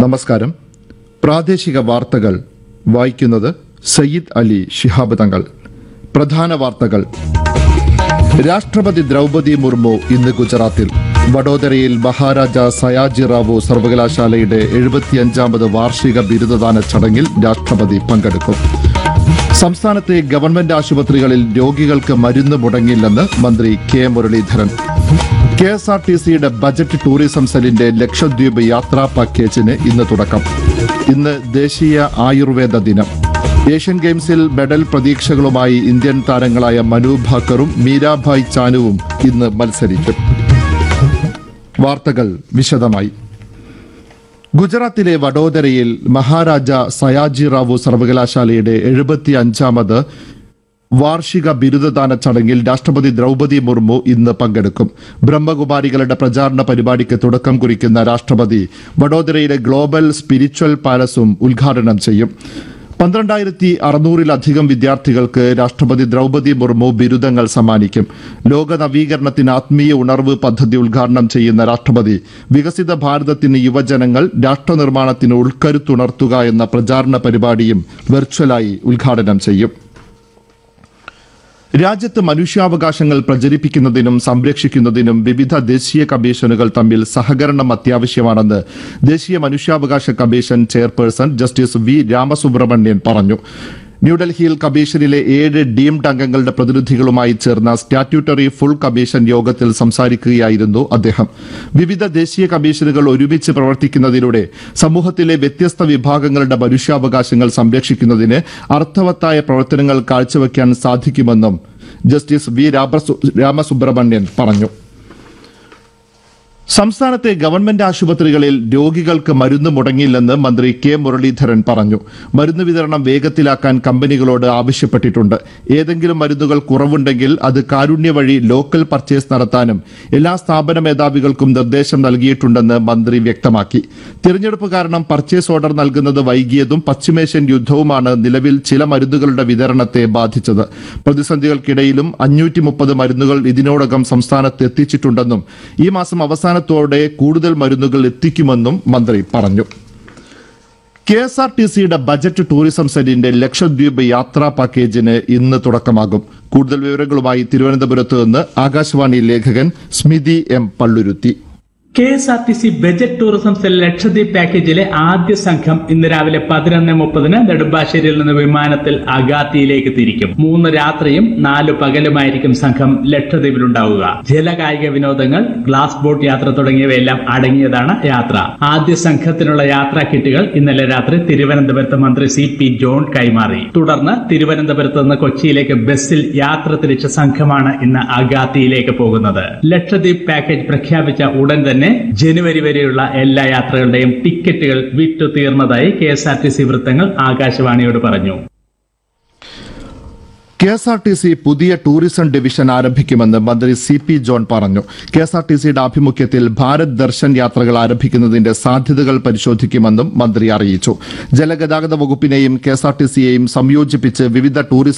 നമസ്കാരം പ്രാദേശിക വാർത്തകൾ വായിക്കുന്നത് സയ്യിദ് അലി ശിഹാബ് തങ്ങൾ പ്രധാന വാർത്തകൾ രാഷ്ട്രപതി ദ്രൗപതി മുർമു ഇന്ന് ഗുജറാത്തിൽ വഡോദരയിൽ മഹാരാജ സയാജി റാവു സർവകലാശാലയുടെ എഴുപത്തിയഞ്ചാമത് വാർഷിക ബിരുദദാന ചടങ്ങിൽ രാഷ്ട്രപതി പങ്കെടുക്കും സംസ്ഥാനത്തെ ഗവൺമെന്റ് ആശുപത്രികളിൽ രോഗികൾക്ക് മരുന്ന് മുടങ്ങില്ലെന്ന് മന്ത്രി K Muraleedharan K S R T സിയുടെ ബജറ്റ് ടൂറിസം സെല്ലിന്റെ ലക്ഷദ്വീപ് യാത്രാ പാക്കേജിന് ഇന്ന് തുടക്കം ഇന്ന് ദേശീയ ആയുർവേദ ദിനം ഏഷ്യൻ ഗെയിംസിൽ മെഡൽ പ്രതീക്ഷകളുമായി ഇന്ത്യൻ താരങ്ങളായ മനു ഭാക്കറും മീരാഭായ് ചാനുവും ഇന്ന് മത്സരിക്കും വാർത്തകൾ വിശദമായി ഗുജറാത്തിലെ വഡോദരയിൽ മഹാരാജ സയാജി റാവു സർവകലാശാലയുടെ എഴുപത്തി അഞ്ചാമത് വാർഷിക ബിരുദദാന ചടങ്ങിൽ രാഷ്ട്രപതി ദ്രൗപതി മുർമു ഇന്ന് പങ്കെടുക്കും ബ്രഹ്മകുമാരികളുടെ പ്രചാരണ പരിപാടിക്ക് തുടക്കം കുറിക്കുന്ന രാഷ്ട്രപതി വഡോദരയിലെ ഗ്ലോബൽ സ്പിരിച്വൽ പാലസും ഉദ്ഘാടനം ചെയ്യും പന്ത്രണ്ടായിരത്തി അറുന്നൂറിലധികം വിദ്യാർത്ഥികൾക്ക് രാഷ്ട്രപതി ദ്രൗപതി മുർമു ബിരുദങ്ങൾ സമ്മാനിക്കും ലോക നവീകരണത്തിന് ആത്മീയ ഉണർവ് പദ്ധതി ഉദ്ഘാടനം ചെയ്യുന്ന രാഷ്ട്രപതി വികസിത ഭാരതത്തിന് യുവജനങ്ങൾ രാഷ്ട്രനിർമ്മാണത്തിന് ഉൾക്കരുത്തുണർത്തുക എന്ന പ്രചാരണ പരിപാടിയും വെർച്വലായി ഉദ്ഘാടനം ചെയ്യും രാജ്യത്ത് മനുഷ്യാവകാശങ്ങൾ പ്രചരിപ്പിക്കുന്നതിനും സംരക്ഷിക്കുന്നതിനും വിവിധ ദേശീയ കമ്മീഷനുകൾ തമ്മിൽ സഹകരണം അത്യാവശ്യമാണെന്ന് ദേശീയ മനുഷ്യാവകാശ commission chairperson justice V Ramasubramanian പറഞ്ഞു ന്യൂഡൽഹിയിൽ കമ്മീഷനിലെ ഏഴ് ഡീംഡ് അംഗങ്ങളുടെ പ്രതിനിധികളുമായി ചേർന്ന സ്റ്റാറ്റ്യൂട്ടറി ഫുൾ കമ്മീഷൻ യോഗത്തിൽ സംസാരിക്കുകയായിരുന്നു അദ്ദേഹം വിവിധ ദേശീയ കമ്മീഷനുകൾ ഒരുമിച്ച് പ്രവർത്തിക്കുന്നതിലൂടെ സമൂഹത്തിലെ വ്യത്യസ്ത വിഭാഗങ്ങളുടെ മനുഷ്യാവകാശങ്ങൾ സംരക്ഷിക്കുന്നതിന് അർത്ഥവത്തായ പ്രവർത്തനങ്ങൾ കാഴ്ചവെക്കാൻ സാധിക്കുമെന്നും ജസ്റ്റിസ് വി രാമസു- രാമസുബ്രഹ്മണ്യൻ പറഞ്ഞു സംസ്ഥാനത്തെ ഗവൺമെന്റ് ആശുപത്രികളിൽ രോഗികൾക്ക് മരുന്ന് മുടങ്ങിയില്ലെന്ന് മന്ത്രി കെ മുരളീധരൻ പറഞ്ഞു മരുന്ന് വിതരണം വേഗത്തിലാക്കാൻ കമ്പനികളോട് ആവശ്യപ്പെട്ടിട്ടുണ്ട് ഏതെങ്കിലും മരുന്നുകൾ കുറവുണ്ടെങ്കിൽ അത് കാരുണ്യ വഴി ലോക്കൽ പർച്ചേസ് നടത്താനും എല്ലാ സ്ഥാപന മേധാവികൾക്കും നിർദ്ദേശം നൽകിയിട്ടുണ്ടെന്ന് മന്ത്രി വ്യക്തമാക്കി തിരഞ്ഞെടുപ്പ് കാരണം പർച്ചേസ് ഓർഡർ നൽകുന്നത് വൈകിയതും പശ്ചിമേഷ്യൻ യുദ്ധവുമാണ് നിലവിൽ ചില മരുന്നുകളുടെ വിതരണത്തെ ബാധിച്ചത് പ്രതിസന്ധികൾക്കിടയിലും അഞ്ഞൂറ്റി മുപ്പത് മരുന്നുകൾ ഇതിനോടകം സംസ്ഥാനത്ത് എത്തിച്ചിട്ടുണ്ടെന്നും ഈ മാസം അവസാനത്തോടെ കൂടുതൽ മരുന്നുകൾ എത്തിക്കുമെന്നും മന്ത്രി പറഞ്ഞു കെ എസ് ആർ ടി സിയുടെ ബജറ്റ് ടൂറിസം സെല്ലിന്റെ ലക്ഷദ്വീപ് യാത്രാ പാക്കേജിന് ഇന്ന് തുടക്കമാകും കൂടുതൽ വിവരങ്ങളുമായി തിരുവനന്തപുരത്ത് നിന്ന് ആകാശവാണി ലേഖകൻ Smithi M Palluruthy K S R T C budget tourism cell Lakshadweep പാക്കേജിലെ ആദ്യ സംഘം ഇന്ന് രാവിലെ പതിനൊന്ന് മുപ്പതിന് നെടുമ്പാശ്ശേരിയിൽ നിന്ന് വിമാനത്തിൽ അഗാത്തിയിലേക്ക് തിരിക്കും മൂന്ന് രാത്രിയും നാല് പകലുമായിരിക്കും സംഘം ലക്ഷദ്വീപിലുണ്ടാവുക ജലകായിക വിനോദങ്ങൾ ഗ്ലാസ് ബോട്ട് യാത്ര തുടങ്ങിയവയെല്ലാം അടങ്ങിയതാണ് യാത്ര ആദ്യ സംഘത്തിനുള്ള യാത്രാ കിറ്റുകൾ ഇന്നലെ രാത്രി തിരുവനന്തപുരത്ത് മന്ത്രി സി പി ജോൺ കൈമാറി തുടർന്ന് തിരുവനന്തപുരത്ത് നിന്ന് കൊച്ചിയിലേക്ക് ബസ്സിൽ യാത്ര തിരിച്ച സംഘമാണ് ഇന്ന് അഗാത്തിയിലേക്ക് പോകുന്നത് ലക്ഷദ്വീപ് പാക്കേജ് പ്രഖ്യാപിച്ച ഉടൻ തന്നെ ജനുവരി വരെയുള്ള എല്ലാ യാത്രകളുടെയും ടിക്കറ്റുകൾ വിറ്റു തീർന്നതായി K S R T C വൃത്തങ്ങൾ ആകാശവാണിയോട് പറഞ്ഞു K S R T C പുതിയ ടൂറിസം ഡിവിഷൻ ആരംഭിക്കുമെന്ന് മന്ത്രി സി പി ജോൺ പറഞ്ഞു കെ എസ് ആർ ടി സിയുടെ ആഭിമുഖ്യത്തിൽ ഭാരത് ദർശൻ യാത്രകൾ ആരംഭിക്കുന്നതിന്റെ സാധ്യതകൾ പരിശോധിക്കുമെന്നും മന്ത്രി അറിയിച്ചു ജലഗതാഗത വകുപ്പിനെയും കെ എസ് ആർ ടി സിയെയും സംയോജിപ്പിച്ച് വിവിധ ടൂറിസം